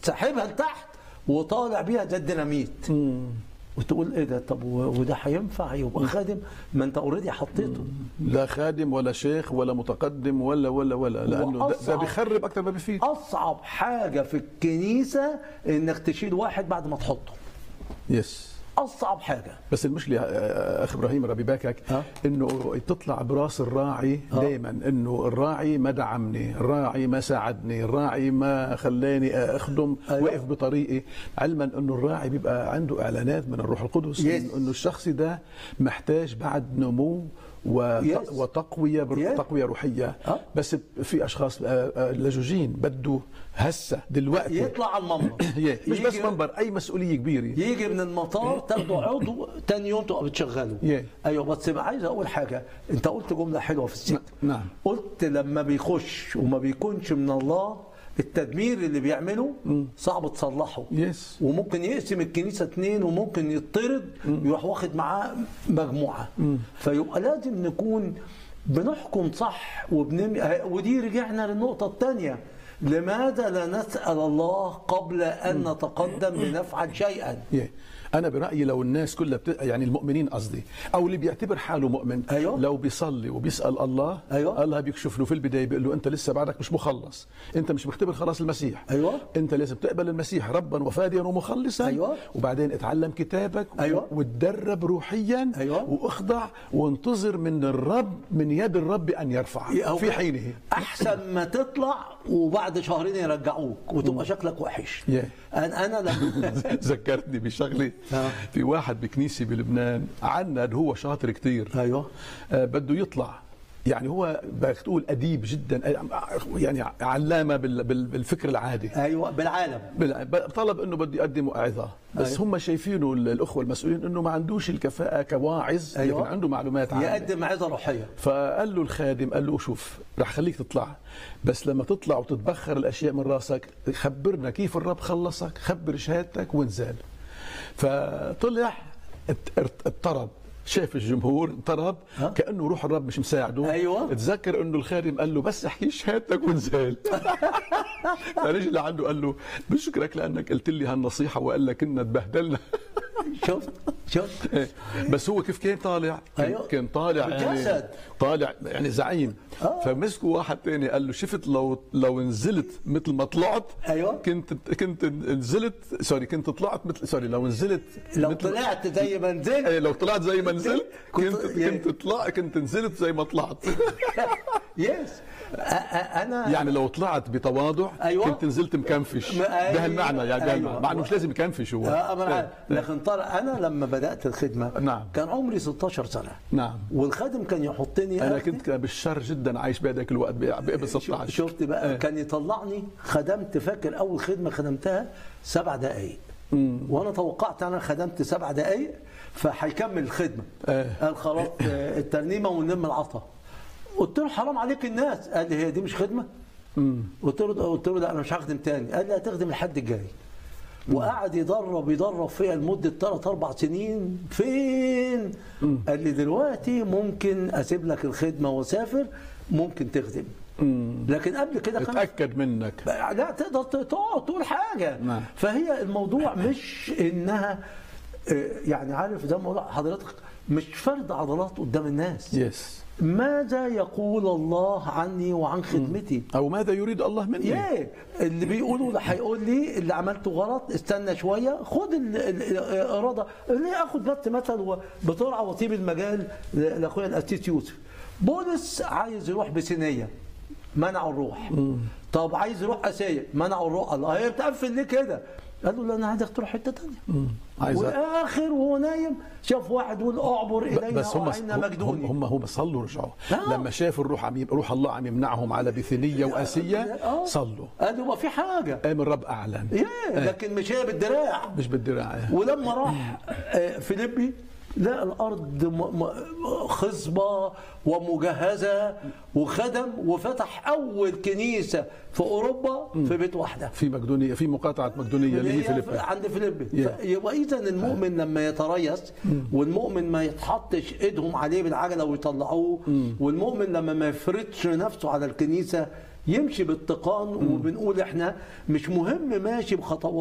ساحبها لتحت وطالع بيها زي الديناميت وتقول ايه ده طب و- وده هينفع يبقى خادم ما انت اوريدي حطيته لا خادم ولا شيخ ولا متقدم ولا ولا ولا لانه ده, ده وأصعب- بيخرب اكثر ما بيفيد اصعب حاجه في الكنيسه انك تشيل واحد بعد ما تحطه يس اصعب حاجه بس المشكله آه، اخ ابراهيم ربي باكك ها؟ انه تطلع براس الراعي دائما انه الراعي ما دعمني، الراعي ما ساعدني، الراعي ما خلاني اخدم أيوة. وقف بطريقي، علما انه الراعي بيبقى عنده اعلانات من الروح القدس Yes. إنه- انه الشخص ده محتاج بعد نمو و- Yes. وتقويه Yes. تقويه روحيه ها؟ بس في اشخاص آه، آه، لجوجين بده هسه دلوقتي يطلع على المنبر Yeah. مش بس يجي- منبر اي مسؤوليه كبيره يجي من المطار تاخده عضو تاني يوم تبقى بتشغله Yeah. ايوه بس بقى عايز اقول حاجه انت قلت جمله حلوه في الست نعم. قلت لما بيخش وما بيكونش من الله التدمير اللي بيعمله صعب تصلحه يس وممكن يقسم الكنيسه اتنين وممكن يطرد يروح واخد معاه مجموعه فيبقى لازم نكون بنحكم صح وبنم... ودي رجعنا للنقطه الثانيه لماذا لا نسال الله قبل ان نتقدم لنفعل شيئا yeah. انا برايي لو الناس كلها بت... يعني المؤمنين قصدي او اللي بيعتبر حاله مؤمن أيوة. لو بيصلي وبيسال الله أيوة. الله بيكشف له في البدايه بيقول له انت لسه بعدك مش مخلص انت مش مختبر خلاص المسيح أيوة. انت لازم تقبل المسيح ربا وفاديا ومخلصا أيوة. وبعدين اتعلم كتابك أيوة. وتدرب روحيا أيوة. واخضع وانتظر من الرب من يد الرب ان يرفع أو- في حينه احسن ما تطلع وبعد شهرين يرجعوك وتبقى شكلك وحش Yeah. انا انا لما ذكرتني بشغله آه. في واحد بكنيسه بلبنان عند هو شاطر كتير ايوه آه، بده يطلع يعني هو بدك تقول اديب جدا آه، يعني علامه بال- بال- بالفكر العادي ايوه بالعالم بال- طلب انه بده يقدم موعظه بس أيوة. هم شايفينه ال- الاخوه المسؤولين انه ما عندوش الكفاءه كواعظ أيوة. لكن عنده معلومات عامه يقدم عظه روحيه فقال له الخادم قال له شوف رح خليك تطلع بس لما تطلع وتتبخر الاشياء من راسك خبرنا كيف الرب خلصك خبر شهادتك وانزل فطلع ات- ات- اضطرب شاف الجمهور اضطرب ها؟ كانه روح الرب مش مساعده أيوة. تذكر انه الخادم قال له بس احكي شهادتك وانزل فرجع لعنده قال له بشكرك لانك قلت لي هالنصيحه والا كنا تبهدلنا شفت شفت إيه. بس هو كيف كان طالع كان, أيوة. كان طالع يعني بالجسد. طالع يعني زعيم آه. فمسكوا واحد تاني قال له شفت لو لو نزلت مثل ما طلعت أيوة. كنت كنت نزلت سوري كنت طلعت مثل سوري لو نزلت لو مثل- طلعت زي ما نزلت إيه لو طلعت زي ما نزلت كنت- كنت يعني- كنت طلع كنت نزلت زي ما طلعت يس أ- أ- انا يعني لو طلعت بتواضع أيوة. كنت نزلت مكنفش ما- أيوة. بهالمعنى يعني بهالمعنى أيوة. مع انه مش لازم يكنفش هو آه، أنا عارف. إيه. لكن طلع انا لما بدات الخدمه نعم. كان عمري 16 سنه نعم والخادم كان يحطني انا أخدم- كنت بالشر جدا عايش بهذاك الوقت بقبل 16 شفت بقى إيه. كان يطلعني خدمت فاكر اول خدمه خدمتها سبع دقائق وانا توقعت انا خدمت سبع دقائق فهيكمل الخدمه إيه. قال خلاص آه، الترنيمه ونلم العطا قلت له حرام عليك الناس قال لي هي دي مش خدمه قلت له قلت له لا انا مش هخدم تاني قال لي هتخدم الحد الجاي وقعد يدرب يدرب فيا لمده ثلاث اربع سنين فين؟ قال لي دلوقتي ممكن اسيب لك الخدمه واسافر ممكن تخدم لكن قبل كده كان اتاكد منك لا تقدر تقعد تقول حاجه نعم. فهي الموضوع مش انها آه، يعني عارف زي ما بقول حضرتك مش فرد عضلات قدام الناس يس ماذا يقول الله عني وعن خدمتي او ماذا يريد الله مني ياه اللي بيقولوا ده هيقول لي اللي عملته غلط استنى شويه خد ال- ال- الاراده ليه اخد بس مثل بسرعه واطيب المجال ل- لاخويا الاسيس يوسف بولس عايز يروح بسينيه منعوا الروح طب عايز يروح اسيا منعوا الروح الله هي بتقفل ليه كده قال له لا انا عايزك تروح حته ثانيه عايز أ- واخر وهو نايم شاف واحد يقول اعبر الينا بس هم وعينا هم مجدوني هم, هم صلوا رجعوا آه. لما شافوا الروح عم ي- روح الله عم يمنعهم على بثينيه واسيه آه. صلوا قال يبقى في حاجه قام الرب اعلن ايه لكن مش هي بالدراع مش بالدراع ولما راح آه، فيليبي لقى الارض م- م- خصبه ومجهزه وخدم وفتح اول كنيسه في اوروبا في بيت واحده في مقدونيه في مقاطعه مقدونيه اللي هي فيليبي عند فيليبي Yeah. يبقى اذا المؤمن لما يتريث والمؤمن ما يتحطش ايدهم عليه بالعجله ويطلعوه والمؤمن لما ما يفرضش نفسه على الكنيسه يمشي باتقان وبنقول احنا مش مهم ماشي بخطوات